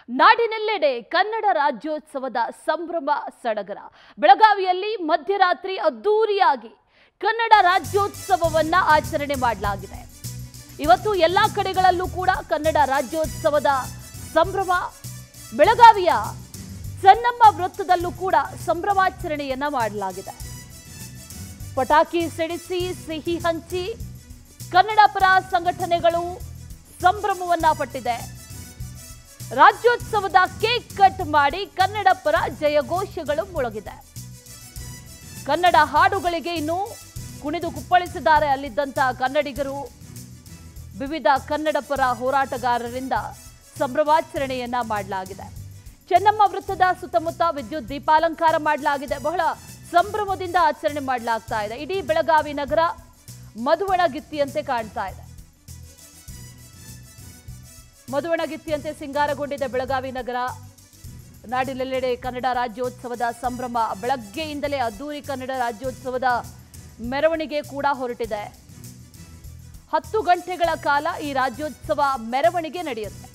ನಾಡಿನೆಲ್ಲೆಡೆ ಕನ್ನಡ ರಾಜ್ಯೋತ್ಸವದ ಸಂಭ್ರಮ ಸಡಗರ ಬೆಳಗಾವಿಯಲ್ಲಿ ಮಧ್ಯರಾತ್ರಿ ಅದ್ದೂರಿಯಾಗಿ ಕನ್ನಡ ರಾಜ್ಯೋತ್ಸವವನ್ನ ಆಚರಣೆ ಮಾಡಲಾಗಿದೆ ಇವತ್ತು ಎಲ್ಲಾ ಕಡೆಗಳಲ್ಲೂ ಕೂಡ ಕನ್ನಡ ರಾಜ್ಯೋತ್ಸವದ ಸಂಭ್ರಮ ಬೆಳಗಾವಿಯ ಚೆನ್ನಮ್ಮ ವೃತ್ತದಲ್ಲೂ ಕೂಡ ಸಂಭ್ರಮಾಚರಣೆಯನ್ನ ಮಾಡಲಾಗಿದೆ ಪಟಾಕಿ ಸಿಡಿಸಿ ಸಿಹಿ ಹಂಚಿ ಕನ್ನಡ ಪರ ಸಂಘಟನೆಗಳು ಸಂಭ್ರಮವನ್ನ ಪಟ್ಟಿದೆ ರಾಜ್ಯೋತ್ಸವದ ಕೇಕ್ ಕಟ್ ಮಾಡಿ ಕನ್ನಡ ಪರ ಜಯಘೋಷಗಳು ಮುಳುಗಿದೆ ಕನ್ನಡ ಹಾಡುಗಳಿಗೆ ಇನ್ನು ಕುಣಿದು ಕುಪ್ಪಳಿಸಿದ್ದಾರೆ ಅಲ್ಲಿದ್ದಂಥ ಕನ್ನಡಿಗರು ವಿವಿಧ ಕನ್ನಡ ಪರ ಹೋರಾಟಗಾರರಿಂದ ಸಂಭ್ರಮಾಚರಣೆಯನ್ನ ಮಾಡಲಾಗಿದೆ ಚೆನ್ನಮ್ಮ ವೃತ್ತದ ಸುತ್ತಮುತ್ತ ವಿದ್ಯುತ್ ದೀಪಾಲಂಕಾರ ಮಾಡಲಾಗಿದೆ ಬಹಳ ಸಂಭ್ರಮದಿಂದ ಆಚರಣೆ ಮಾಡಲಾಗ್ತಾ ಇದೆ ಇಡೀ ಬೆಳಗಾವಿ ನಗರ ಮಧುವಣಗಿತ್ತಿಯಂತೆ ಕಾಣ್ತಾ ಇದೆ ಮಧುವಣಗಿತ್ತಿಯಂತೆ ಸಿಂಗಾರಗೊಂಡಿದೆ ಬೆಳಗಾವಿ ನಗರ ನಾಡಿನೆಲ್ಲೆಡೆ ಕನ್ನಡ ರಾಜ್ಯೋತ್ಸವದ ಸಂಭ್ರಮ ಬೆಳಗ್ಗೆಯಿಂದಲೇ ಅದ್ದೂರಿ ಕನ್ನಡ ರಾಜ್ಯೋತ್ಸವದ ಮೆರವಣಿಗೆ ಕೂಡ ಹೊರಟಿದೆ ಹತ್ತು ಗಂಟೆಗಳ ಕಾಲ ಈ ರಾಜ್ಯೋತ್ಸವ ಮೆರವಣಿಗೆ ನಡೆಯುತ್ತೆ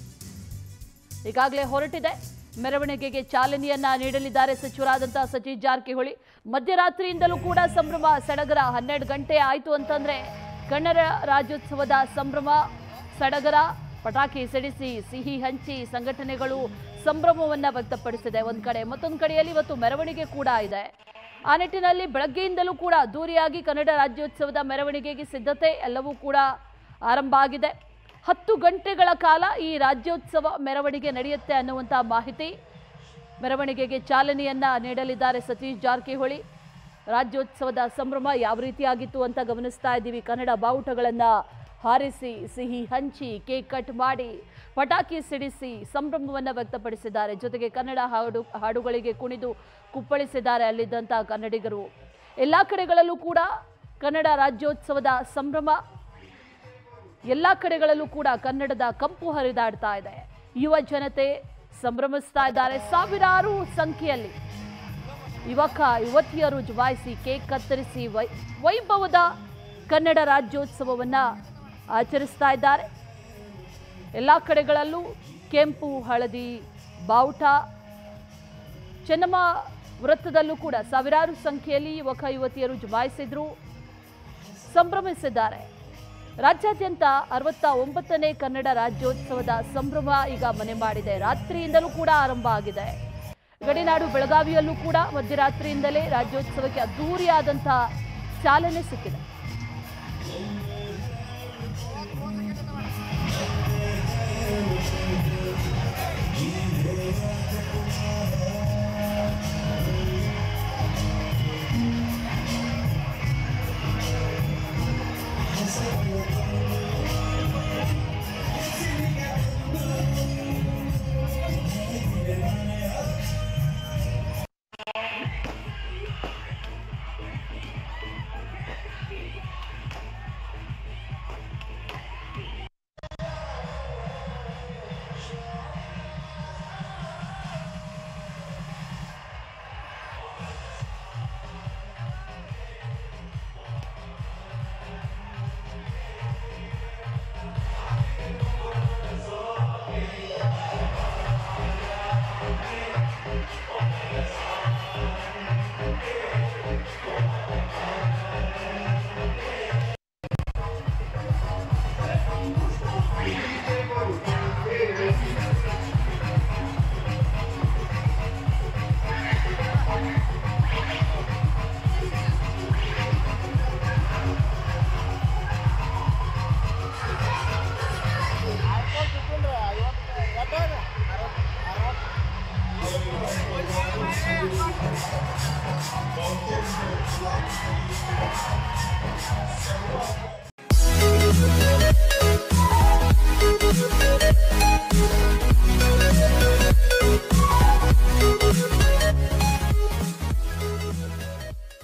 ಈಗಾಗಲೇ ಹೊರಟಿದೆ ಮೆರವಣಿಗೆಗೆ ಚಾಲನೆಯನ್ನ ನೀಡಲಿದ್ದಾರೆ ಸಚಿವರಾದಂತಹ ಸತೀಶ್ ಜಾರಕಿಹೊಳಿ ಮಧ್ಯರಾತ್ರಿಯಿಂದಲೂ ಕೂಡ ಸಂಭ್ರಮ ಸಡಗರ ಹನ್ನೆರಡು ಗಂಟೆ ಆಯಿತು ಅಂತಂದ್ರೆ ಕನ್ನಡ ರಾಜ್ಯೋತ್ಸವದ ಸಂಭ್ರಮ ಸಡಗರ ಪಟಾಕಿ ಸಿಡಿಸಿ ಸಿಹಿ ಹಂಚಿ ಸಂಘಟನೆಗಳು ಸಂಭ್ರಮವನ್ನ ವ್ಯಕ್ತಪಡಿಸಿದೆ ಒಂದ್ ಕಡೆ ಮತ್ತೊಂದು ಕಡೆಯಲ್ಲಿ ಇವತ್ತು ಮೆರವಣಿಗೆ ಕೂಡ ಇದೆ ಆ ನಿಟ್ಟಿನಲ್ಲಿ ಬೆಳಗ್ಗೆಯಿಂದಲೂ ಕೂಡ ದೂರಿಯಾಗಿ ಕನ್ನಡ ರಾಜ್ಯೋತ್ಸವದ ಮೆರವಣಿಗೆಗೆ ಸಿದ್ಧತೆ ಎಲ್ಲವೂ ಕೂಡ ಆರಂಭ ಆಗಿದೆ ಹತ್ತು ಗಂಟೆಗಳ ಕಾಲ ಈ ರಾಜ್ಯೋತ್ಸವ ಮೆರವಣಿಗೆ ನಡೆಯುತ್ತೆ ಅನ್ನುವಂಥ ಮಾಹಿತಿ ಮೆರವಣಿಗೆಗೆ ಚಾಲನೆಯನ್ನ ನೀಡಲಿದ್ದಾರೆ ಸತೀಶ್ ಜಾರಕಿಹೊಳಿ ರಾಜ್ಯೋತ್ಸವದ ಸಂಭ್ರಮ ಯಾವ ರೀತಿಯಾಗಿತ್ತು ಅಂತ ಗಮನಿಸ್ತಾ ಇದ್ದೀವಿ ಕನ್ನಡ ಬಾವುಟಗಳನ್ನ ಹಾರಿಸಿ ಸಿಹಿ ಹಂಚಿ ಕೇಕ್ ಕಟ್ ಮಾಡಿ ಪಟಾಕಿ ಸಿಡಿಸಿ ಸಂಭ್ರಮವನ್ನು ವ್ಯಕ್ತಪಡಿಸಿದ್ದಾರೆ ಜೊತೆಗೆ ಕನ್ನಡ ಹಾಡು ಹಾಡುಗಳಿಗೆ ಕುಣಿದು ಕುಪ್ಪಳಿಸಿದ್ದಾರೆ ಅಲ್ಲಿದ್ದಂಥ ಕನ್ನಡಿಗರು ಎಲ್ಲ ಕಡೆಗಳಲ್ಲೂ ಕೂಡ ಕನ್ನಡ ರಾಜ್ಯೋತ್ಸವದ ಸಂಭ್ರಮ ಎಲ್ಲ ಕಡೆಗಳಲ್ಲೂ ಕೂಡ ಕನ್ನಡದ ಕಂಪು ಹರಿದಾಡ್ತಾ ಇದೆ ಯುವ ಜನತೆ ಸಂಭ್ರಮಿಸ್ತಾ ಇದ್ದಾರೆ ಸಾವಿರಾರು ಸಂಖ್ಯೆಯಲ್ಲಿ ಯುವಕ ಯುವತಿಯರು ಜುಬಾಯಿಸಿ ಕೇಕ್ ಕತ್ತರಿಸಿ ವೈ ವೈಭವದ ಕನ್ನಡ ರಾಜ್ಯೋತ್ಸವವನ್ನ ಆಚರಿಸ್ತಾ ಇದ್ದಾರೆ ಎಲ್ಲ ಕಡೆಗಳಲ್ಲೂ ಕೆಂಪು ಹಳದಿ ಬಾವುಟ ಚೆನ್ನಮ್ಮ ವೃತ್ತದಲ್ಲೂ ಕೂಡ ಸಾವಿರಾರು ಸಂಖ್ಯೆಯಲ್ಲಿ ಯುವಕ ಯುವತಿಯರು ಜುಬಾಯಿಸಿದ್ರು ಸಂಭ್ರಮಿಸಿದ್ದಾರೆ ರಾಜ್ಯಾದ್ಯಂತ ಅರವತ್ತ ಒಂಬತ್ತನೇ ಕನ್ನಡ ರಾಜ್ಯೋತ್ಸವದ ಸಂಭ್ರಮ ಈಗ ಮನೆ ಮಾಡಿದೆ ರಾತ್ರಿಯಿಂದಲೂ ಕೂಡ ಆರಂಭ ಆಗಿದೆ ಗಡಿನಾಡು ಬೆಳಗಾವಿಯಲ್ಲೂ ಕೂಡ ಮಧ್ಯರಾತ್ರಿಯಿಂದಲೇ ರಾಜ್ಯೋತ್ಸವಕ್ಕೆ ಅದ್ದೂರಿಯಾದಂಥ ಚಾಲನೆ ಸಿಕ್ಕಿದೆ Thank you.